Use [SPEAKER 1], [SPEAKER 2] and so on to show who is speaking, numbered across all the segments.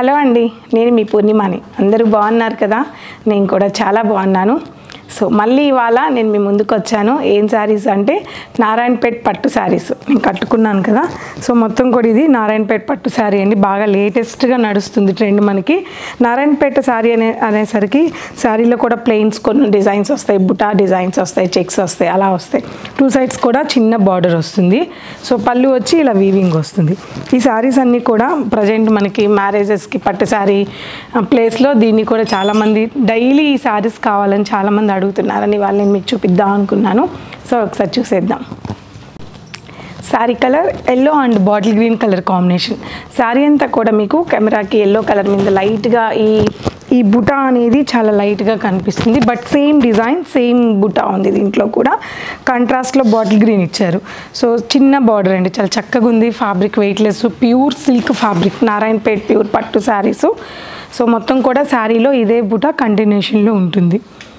[SPEAKER 1] hello అండి నేను మీ పూర్ణిమాని అందరూ బాగున్నారు కదా నేను కూడా చాలా బాగున్నాను సో మళ్ళీ ఇవాళ నేను మీ ముందుకు వచ్చాను ఏం శారీస్ అంటే నారాయణపేట్ పట్టు శారీస్ నేను కట్టుకున్నాను కదా సో మొత్తం కూడా ఇది నారాయణపేట్ పట్టు శారీ అండి బాగా లేటెస్ట్గా నడుస్తుంది ట్రెండ్ మనకి నారాయణపేట శారీ అనే అనేసరికి శారీలో కూడా ప్లెయిన్స్ కొన్ని డిజైన్స్ వస్తాయి బుటా డిజైన్స్ వస్తాయి చెక్స్ వస్తాయి అలా వస్తాయి టూ సైడ్స్ కూడా చిన్న బార్డర్ వస్తుంది సో పళ్ళు వచ్చి ఇలా వీవింగ్ వస్తుంది ఈ శారీస్ అన్నీ కూడా ప్రజెంట్ మనకి మ్యారేజెస్కి పట్టు శారీ ప్లేస్లో దీన్ని కూడా చాలామంది డైలీ ఈ శారీస్ కావాలని చాలామంది అడుగుతున్నారని వాళ్ళు నేను మీకు చూపిద్దాం అనుకున్నాను సో ఒకసారి చూసేద్దాం sari colour yellow and bottle green colour combination sari అంతా కూడా మీకు కెమెరాకి ఎల్లో కలర్ మీద లైట్గా ఈ ఈ బుటా అనేది చాలా లైట్గా కనిపిస్తుంది బట్ సేమ్ డిజైన్ సేమ్ బుటా ఉంది దీంట్లో కూడా కాంట్రాస్ట్లో బాటిల్ గ్రీన్ ఇచ్చారు సో చిన్న బార్డర్ అండి చాలా చక్కగా ఉంది fabric weightless pure silk fabric Narayanpet pure పట్టు శారీస్ సో మొత్తం కూడా శారీలో ఇదే బుటా కంటిన్యూషన్లో ఉంటుంది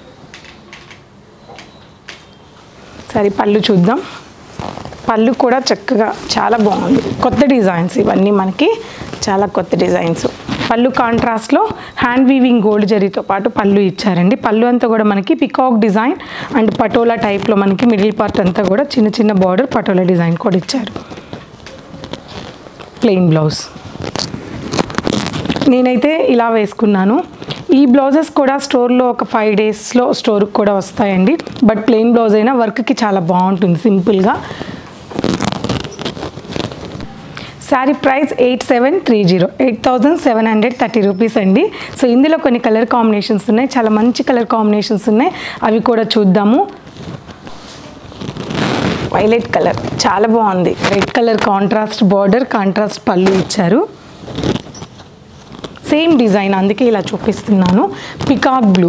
[SPEAKER 1] సరే పళ్ళు చూద్దాం పళ్ళు కూడా చక్కగా చాలా బాగుంది కొత్త డిజైన్స్ ఇవన్నీ మనకి చాలా కొత్త డిజైన్స్ పళ్ళు కాంట్రాస్ట్లో హ్యాండ్ వీవింగ్ గోల్డ్ జరీతో పాటు పళ్ళు ఇచ్చారండి పళ్ళు అంతా కూడా మనకి పికాక్ డిజైన్ అండ్ పటోలా టైప్లో మనకి మిడిల్ పార్ట్ అంతా కూడా చిన్న చిన్న బార్డర్ పటోలా డిజైన్ కూడా ఇచ్చారు ప్లెయిన్ బ్లౌజ్ నేనైతే ఇలా వేసుకున్నాను ఈ బ్లౌజెస్ కూడా స్టోర్లో ఒక ఫైవ్ డేస్లో స్టోర్కి కూడా వస్తాయండి బట్ ప్లెయిన్ బ్లౌజ్ అయినా వర్క్కి చాలా బాగుంటుంది సింపుల్గా sari price eight seven three zero eight thousand seven hundred thirty rupees అండి సో ఇందులో కొన్ని కలర్ కాంబినేషన్స్ ఉన్నాయి చాలా మంచి కలర్ కాంబినేషన్స్ ఉన్నాయి అవి కూడా చూద్దాము వైలెట్ కలర్ చాలా బాగుంది red colour contrast border contrast పళ్ళు ఇచ్చారు సేమ్ డిజైన్ అందుకే ఇలా చూపిస్తున్నాను peacock blue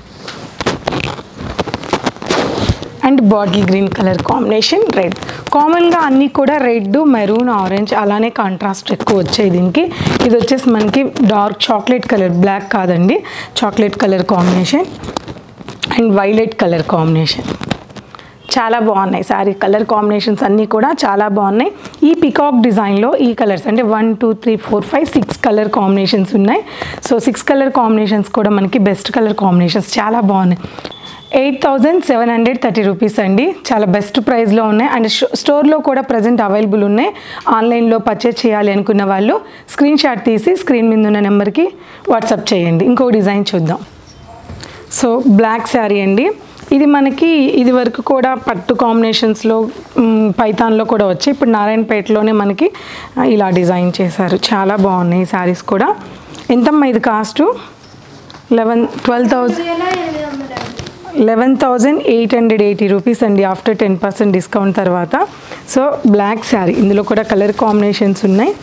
[SPEAKER 1] and bottle green colour combination red కామన్గా అన్నీ కూడా రెడ్ మెరూన్ ఆరెంజ్ అలానే కాంట్రాస్ట్ ఎక్కువ వచ్చాయి దీనికి ఇది వచ్చేసి మనకి డార్క్ చాక్లెట్ కలర్ బ్లాక్ కాదండి chocolate colour combination and violet colour combination చాలా బాగున్నాయి శారీ కలర్ కాంబినేషన్స్ అన్నీ కూడా చాలా బాగున్నాయి ఈ పికాక్ డిజైన్లో ఈ కలర్స్ అంటే one two three four five six colour combinations ఉన్నాయి సో సిక్స్ కలర్ కాంబినేషన్స్ కూడా మనకి బెస్ట్ కలర్ కాంబినేషన్స్ చాలా బాగున్నాయి eight thousand seven hundred thirty rupees అండి చాలా బెస్ట్ ప్రైస్లో ఉన్నాయి అండ్ స్టోర్లో కూడా ప్రజెంట్ అవైలబుల్ ఉన్నాయి ఆన్లైన్లో పర్చేస్ చేయాలి అనుకున్న వాళ్ళు స్క్రీన్ షాట్ తీసి స్క్రీన్ మీద ఉన్న నెంబర్కి వాట్సాప్ చేయండి ఇంకో డిజైన్ చూద్దాం సో బ్లాక్ శారీ అండి ఇది మనకి ఇది వరకు కూడా పట్టు కాంబినేషన్స్లో మ్, పైతాన్లో కూడా వచ్చాయి ఇప్పుడు నారాయణపేటలోనే మనకి ఆ, ఇలా డిజైన్ చేశారు చాలా బాగున్నాయి ఈ శారీస్ కూడా ఎంతమ్మా ఇది cost eleven twelve thousand eleven thousand eight hundred eighty rupees అండి ఆఫ్టర్ టెన్ పర్సెంట్ డిస్కౌంట్ తర్వాత సో బ్లాక్ శారీ ఇందులో కూడా కలర్ కాంబినేషన్స్ ఉన్నాయి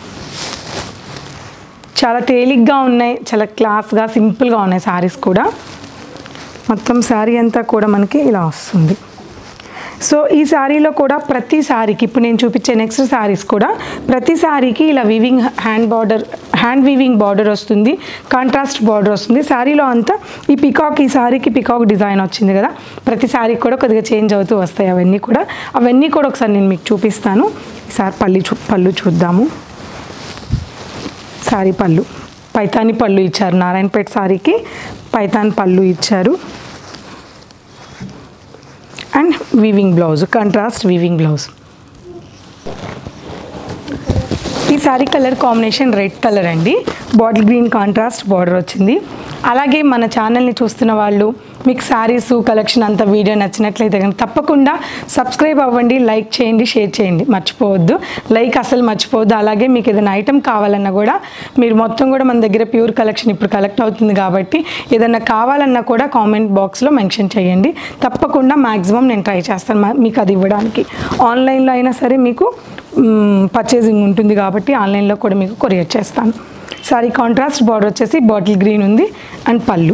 [SPEAKER 1] చాలా తేలిగ్గా ఉన్నాయి చాలా క్లాస్గా సింపుల్గా ఉన్నాయి శారీస్ కూడా మొత్తం శారీ అంతా కూడా మనకి ఇలా వస్తుంది సో ఈ శారీలో కూడా ప్రతి శారీకి ఇప్పుడు నేను చూపించే నెక్స్ట్ శారీస్ కూడా ప్రతి శారీకి ఇలా weaving hand border hand weaving border వస్తుంది కాంట్రాస్ట్ బార్డర్ వస్తుంది శారీలో అంతా ఈ పికాక్ ఈ శారీకి పికాక్ డిజైన్ వచ్చింది కదా ప్రతి శారీకి కూడా కొద్దిగా చేంజ్ అవుతూ వస్తాయి అవన్నీ కూడా అవన్నీ కూడా ఒకసారి నేను మీకు చూపిస్తాను ఈసారి పల్లి చూ పళ్ళు చూద్దాము శారీ పళ్ళు పైతాని పళ్ళు ఇచ్చారు నారాయణపేట శారీకి పైతాన్ పళ్ళు ఇచ్చారు and weaving blouse contrast weaving blouse ఈ sari colour combination red colour అండి బాటిల్ గ్రీన్ కాంట్రాస్ట్ బార్డర్ వచ్చింది అలాగే మన ఛానల్ని చూస్తున్న వాళ్ళు మీకు శారీస్ కలెక్షన్ అంత వీడియో నచ్చినట్లయితే కనుక తప్పకుండా సబ్స్క్రైబ్ అవ్వండి లైక్ చేయండి షేర్ చేయండి మర్చిపోవద్దు లైక్ అసలు మర్చిపోవద్దు అలాగే మీకు ఏదైనా ఐటమ్ కావాలన్నా కూడా మీరు మొత్తం కూడా మన దగ్గర ప్యూర్ కలెక్షన్ ఇప్పుడు కలెక్ట్ అవుతుంది కాబట్టి ఏదైనా కావాలన్నా కూడా కామెంట్ బాక్స్లో మెన్షన్ చేయండి తప్పకుండా మ్యాక్సిమం నేను ట్రై చేస్తాను మా- మీకు అది ఇవ్వడానికి ఆన్లైన్లో అయినా సరే మీకు పర్చేసింగ్ ఉంటుంది కాబట్టి ఆన్లైన్లో కూడా మీకు కొరియర్ చేస్తాను సారీ కాంట్రాస్ట్ బార్డర్ వచ్చేసి బాటిల్ గ్రీన్ ఉంది అండ్ పళ్ళు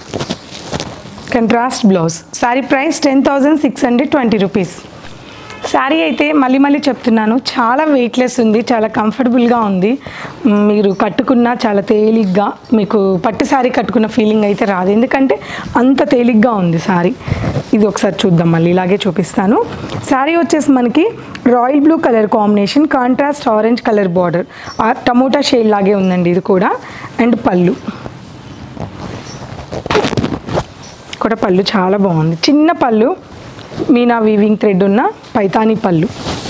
[SPEAKER 1] contrast blouse sari price ten thousand six hundred twenty rupees sari అయితే మళ్ళీ మళ్ళీ చెప్తున్నాను చాలా వెయిట్లెస్ ఉంది చాలా కంఫర్టబుల్గా ఉంది మ్, మీరు కట్టుకున్న చాలా తేలిగ్గా మీకు పట్టు శారీ కట్టుకున్న ఫీలింగ్ అయితే రాదు ఎందుకంటే అంత తేలిగ్గా ఉంది శారీ ఇది ఒకసారి చూద్దాం మళ్ళీ ఇలాగే చూపిస్తాను శారీ వచ్చేసి మనకి royal blue colour combination contrast orange colour border tomato shade లాగే ఉందండి ఇది కూడా అండ్ పళ్ళు కూడా పళ్ళు చాలా బాగుంది చిన్న పళ్ళు మీనా వీవింగ్ థ్రెడ్ ఉన్న పైతానీ పళ్ళు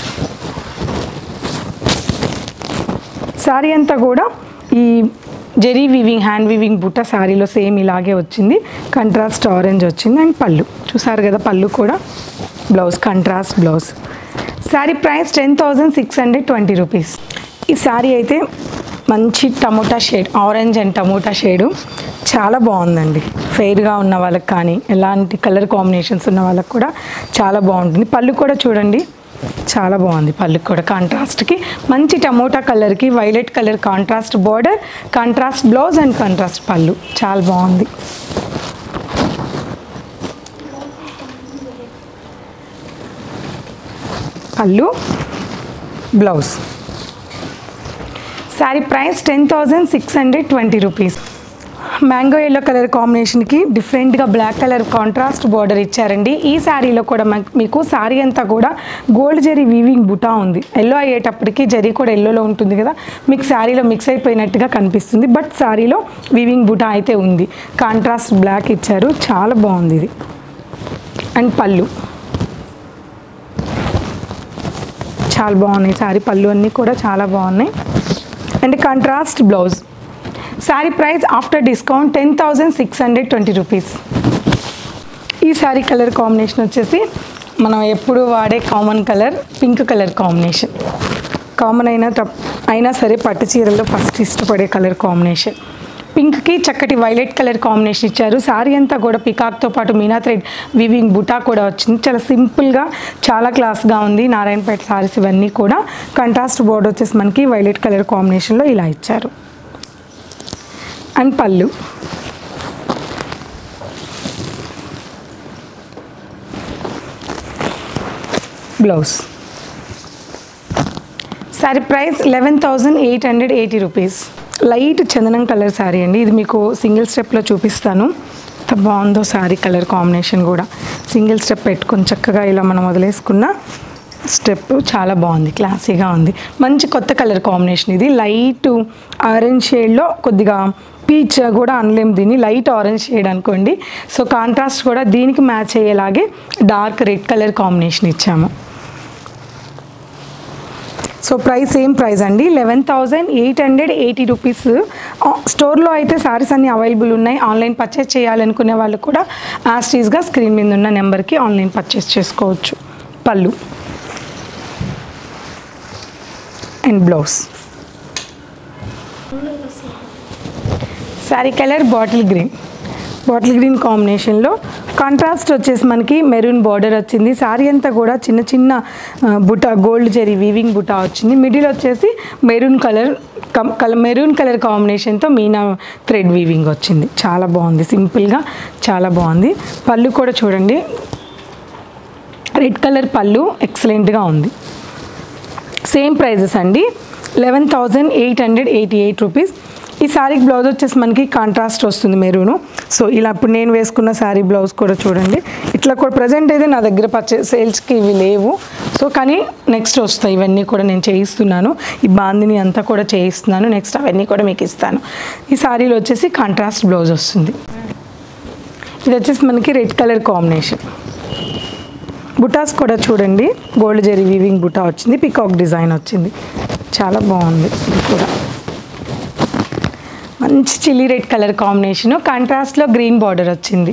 [SPEAKER 1] శారీ అంతా కూడా ఈ జెరీ వీవింగ్ హ్యాండ్ వీవింగ్ బుట్ట శారీలో సేమ్ ఇలాగే వచ్చింది కంట్రాస్ట్ ఆరెంజ్ వచ్చింది అండ్ పళ్ళు చూసారు కదా పళ్ళు కూడా blouse contrast blouse sari price ten thousand six hundred twenty rupees ఈ శారీ అయితే మంచి tomato shade orange and tomato shade చాలా బాగుందండి ఫెయిర్గా ఉన్న వాళ్ళకి కానీ ఎలాంటి కలర్ కాంబినేషన్స్ ఉన్న వాళ్ళకి కూడా చాలా బాగుంటుంది పళ్ళు కూడా చూడండి చాలా బాగుంది పళ్ళు కూడా కాంట్రాస్ట్కి మంచి టమోటా కలర్కి violet colour contrast border contrast blouse and contrast పళ్ళు చాలా బాగుంది పళ్ళు blouse sari price ten thousand six hundred twenty rupees mango yellow colour కాంబినేషన్కి డిఫరెంట్గా బ్లాక్ కలర్ కాంట్రాస్ట్ బార్డర్ ఇచ్చారండి ఈ శారీలో కూడా మనకి- మీకు శారీ అంతా కూడా గోల్డ్ జరీ వీవింగ్ బుటా ఉంది ఎల్లో అయ్యేటప్పటికి జరీ కూడా ఎల్లోలో ఉంటుంది కదా మీకు శారీలో మిక్స్ అయిపోయినట్టుగా కనిపిస్తుంది బట్ శారీలో వీవింగ్ బుటా అయితే ఉంది కాంట్రాస్ట్ బ్లాక్ ఇచ్చారు చాలా బాగుంది ఇది అండ్ పళ్ళు చాలా బాగున్నాయి శారీ పళ్ళు అన్నీ కూడా చాలా బాగున్నాయి and contrast blouse sari price after discount ten thousand six hundred twenty rupees ఈ శారీ కలర్ కాంబినేషన్ వచ్చేసి మనం ఎప్పుడు వాడే common colour pink colour combination common అయినా తప్ అయినా సరే పట్టు చీరల్లో ఫస్ట్ ఇష్టపడే కలర్ కాంబినేషన్ పింక్కి చక్కటి వైలెట్ కలర్ కాంబినేషన్ ఇచ్చారు శారీ అంతా కూడా పికాక్తో పాటు మీనా థ్రెడ్ వివింగ్ బుటా కూడా వచ్చింది చాలా సింపుల్గా చాలా క్లాస్గా ఉంది నారాయణపేట శారీస్ ఇవన్నీ కూడా కంట్రాస్ట్ బోర్డ్ వచ్చేసి మనకి వైలెట్ కలర్ కాంబినేషన్లో ఇలా ఇచ్చారు అండ్ పళ్ళు blouse sari price eleven thousand eight hundred eighty rupees light చందనం కలర్ శారీ అండి ఇది మీకు సింగిల్ స్టెప్లో చూపిస్తాను ఎంత బాగుందో శారీ కలర్ కాంబినేషన్ కూడా సింగిల్ స్టెప్ పెట్టుకొని చక్కగా ఇలా మనం వదిలేసుకున్న స్టెప్ చాలా బాగుంది క్లాసీగా ఉంది మంచి కొత్త కలర్ కాంబినేషన్ ఇది లైట్ ఆరెంజ్ షేడ్లో కొద్దిగా పీచ్ కూడా అనలేం దీన్ని లైట్ ఆరెంజ్ షేడ్ అనుకోండి సో కాంట్రాస్ట్ కూడా దీనికి మ్యాచ్ అయ్యేలాగే డార్క్ రెడ్ కలర్ కాంబినేషన్ ఇచ్చాము సో ప్రైస్ సేమ్ ప్రైస్ అండి eleven thousand eight hundred eighty rupees స్టోర్లో అయితే సారీస్ అన్ని అవైలబుల్ ఉన్నాయి ఆన్లైన్ పర్చేస్ చేయాలనుకునే వాళ్ళు కూడా యాస్టీస్గా స్క్రీన్ మీద ఉన్న నెంబర్కి ఆన్లైన్ పర్చేస్ చేసుకోవచ్చు పళ్ళు and blouse sari colour bottle green bottle green కాంబినేషన్లో కాంట్రాస్ట్ వచ్చేసి మనకి మెరూన్ బార్డర్ వచ్చింది శారీ అంతా కూడా చిన్న చిన్న ఆ, బుట్ట గోల్డ్ జెరీ వీవింగ్ బుట్ట వచ్చింది మిడిల్ వచ్చేసి maroon colour come colour maroon colour కాంబినేషన్తో మీనా థ్రెడ్ వీవింగ్ వచ్చింది చాలా బాగుంది సింపుల్గా చాలా బాగుంది పళ్ళు కూడా చూడండి రెడ్ కలర్ పళ్ళు ఎక్సలెంట్గా ఉంది సేమ్ ప్రైజెస్ అండి eleven thousand eight hundred eighty eight rupees ఈ శారీకి బ్లౌజ్ వచ్చేసి మనకి కాంట్రాస్ట్ వస్తుంది మెరూను సో ఇలా ఇప్పుడు నేను వేసుకున్న శారీ బ్లౌజ్ కూడా చూడండి ఇట్లా కూడా ప్రజెంట్ అయితే నా దగ్గర పర్చే సేల్స్కి ఇవి లేవు సో కానీ నెక్స్ట్ వస్తాయి ఇవన్నీ కూడా నేను చేయిస్తున్నాను ఈ బాందిని అంతా కూడా చేయిస్తున్నాను నెక్స్ట్ అవన్నీ కూడా మీకు ఇస్తాను ఈ శారీలో వచ్చేసి కాంట్రాస్ట్ బ్లౌజ్ వస్తుంది ఇది వచ్చేసి మనకి రెడ్ కలర్ కాంబినేషన్ బుటాస్ కూడా చూడండి గోల్డ్ జెరీ వీవింగ్ బుటా వచ్చింది పికాక్ డిజైన్ వచ్చింది చాలా బాగుంది ఇది కూడా మంచి చిల్లీ రెడ్ కలర్ కాంబినేషను కాంట్రాస్ట్లో గ్రీన్ బార్డర్ వచ్చింది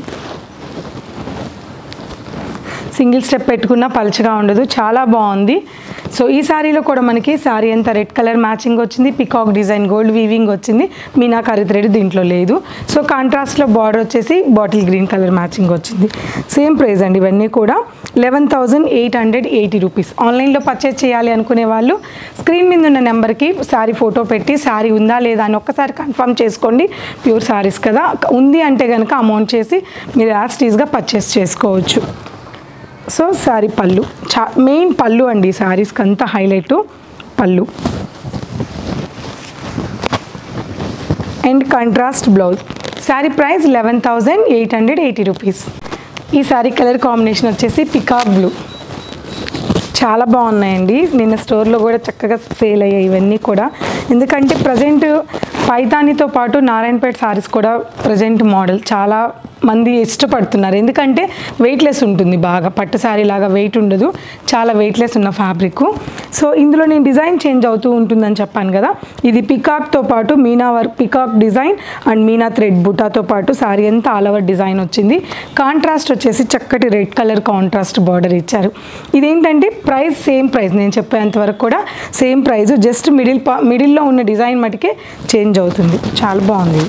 [SPEAKER 1] సింగిల్ స్టెప్ పెట్టుకున్న పలుచగా ఉండదు చాలా బాగుంది సో ఈ శారీలో కూడా మనకి శారీ అంతా రెడ్ కలర్ మ్యాచింగ్ వచ్చింది పికాక్ డిజైన్ గోల్డ్ వీవింగ్ వచ్చింది మీనాకారి థ్రెడ్ దీంట్లో లేదు సో కాంట్రాస్ట్లో బార్డర్ వచ్చేసి బాటిల్ గ్రీన్ కలర్ మ్యాచింగ్ వచ్చింది సేమ్ ప్రైస్ అండి ఇవన్నీ కూడా eleven thousand eight hundred eighty rupees ఆన్లైన్లో పర్చేస్ చేయాలి అనుకునే వాళ్ళు స్క్రీన్ మీద ఉన్న నెంబర్కి శారీ ఫోటో పెట్టి శారీ ఉందా లేదా అని ఒక్కసారి కన్ఫర్మ్ చేసుకోండి ప్యూర్ శారీస్ కదా ఉంది అంటే కనుక అమౌంట్ చేసి మీరు యాజ్ టీజ్గా పర్చేస్ చేసుకోవచ్చు సో శారీ పళ్ళు చా మెయిన్ పళ్ళు అండి శారీస్కి అంతా హైలైట్ పళ్ళు and contrast blouse sari price eleven thousand eight hundred eighty rupees ఈ శారీ కలర్ కాంబినేషన్ వచ్చేసి పికాక్ బ్లూ చాలా బాగున్నాయండి నిన్న స్టోర్లో కూడా చక్కగా సేల్ అయ్యాయి ఇవన్నీ కూడా ఎందుకంటే ప్రజెంట్ పైతానితో పాటు నారాయణపేట సారీస్ కూడా ప్రజెంట్ మోడల్ చాలా మంది ఇష్టపడుతున్నారు ఎందుకంటే వెయిట్లెస్ ఉంటుంది బాగా పట్టు శారీ లాగా వెయిట్ ఉండదు చాలా వెయిట్లెస్ ఉన్న ఫ్యాబ్రిక్ సో ఇందులో నేను డిజైన్ చేంజ్ అవుతూ ఉంటుందని చెప్పాను కదా ఇది పికాక్తో పాటు meena work peacock design and meena thread బుటాతో పాటు శారీ అంతా ఆల్ ఓవర్ డిజైన్ వచ్చింది కాంట్రాస్ట్ వచ్చేసి చక్కటి రెడ్ కలర్ కాంట్రాస్ట్ బార్డర్ ఇచ్చారు ఇదేంటంటే ప్రైస్ సేమ్ ప్రైస్ నేను చెప్పేంత వరకు కూడా సేమ్ ప్రైస్ జస్ట్ మిడిల్ పా మిడిల్లో ఉన్న డిజైన్ మటుకే చేంజ్ అవుతుంది చాలా బాగుంది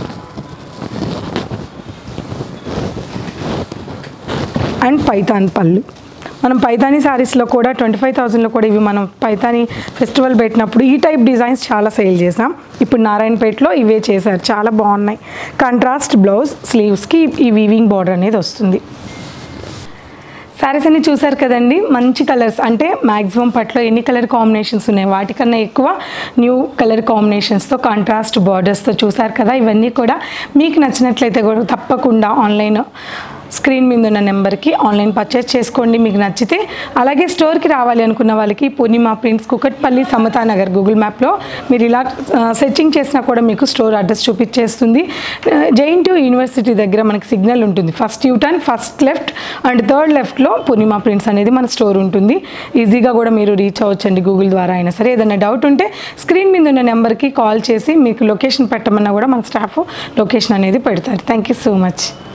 [SPEAKER 1] అండ్ పైతాన్ పళ్ళు మనం పైతానీ శారీస్లో కూడా ట్వంటీ ఫైవ్ థౌజండ్లో కూడా ఇవి మనం పైతానీ ఫెస్టివల్ పెట్టినప్పుడు ఈ టైప్ డిజైన్స్ చాలా సేల్ చేసాం ఇప్పుడు నారాయణపేటలో ఇవే చేశారు చాలా బాగున్నాయి కంట్రాస్ట్ బ్లౌజ్ స్లీవ్స్కి ఈ వీవింగ్ బార్డర్ అనేది వస్తుంది శారీస్ అన్ని చూసారు కదండి మంచి కలర్స్ అంటే మ్యాక్సిమం పట్లో ఎన్ని కలర్ కాంబినేషన్స్ ఉన్నాయి వాటికన్నా ఎక్కువ న్యూ కలర్ కాంబినేషన్స్తో కాంట్రాస్ట్ బార్డర్స్తో చూసారు కదా ఇవన్నీ కూడా మీకు నచ్చినట్లయితే కూడా తప్పకుండా ఆన్లైన్ స్క్రీన్ మీద ఉన్న నెంబర్కి ఆన్లైన్ పర్చేస్ చేసుకోండి మీకు నచ్చితే అలాగే స్టోర్కి రావాలి అనుకున్న వాళ్ళకి పూర్ణిమ ప్రింట్స్ కుకట్పల్లి సమతా నగర్ గూగుల్ మ్యాప్లో మీరు ఇలా సెర్చింగ్ చేసినా కూడా మీకు స్టోర్ అడ్రస్ చూపించేస్తుంది జైన్ టు యూనివర్సిటీ దగ్గర మనకి సిగ్నల్ ఉంటుంది first U turn first left and third లెఫ్ట్లో పూర్ణిమ ప్రింట్స్ అనేది మన స్టోర్ ఉంటుంది ఈజీగా కూడా మీరు రీచ్ అవ్వచ్చండి గూగుల్ ద్వారా అయినా సరే ఏదైనా డౌట్ ఉంటే స్క్రీన్ మీద ఉన్న నెంబర్కి కాల్ చేసి మీకు లొకేషన్ పెట్టమన్నా కూడా మన స్టాఫ్ లొకేషన్ అనేది పెడతారు థ్యాంక్ యూ సో మచ్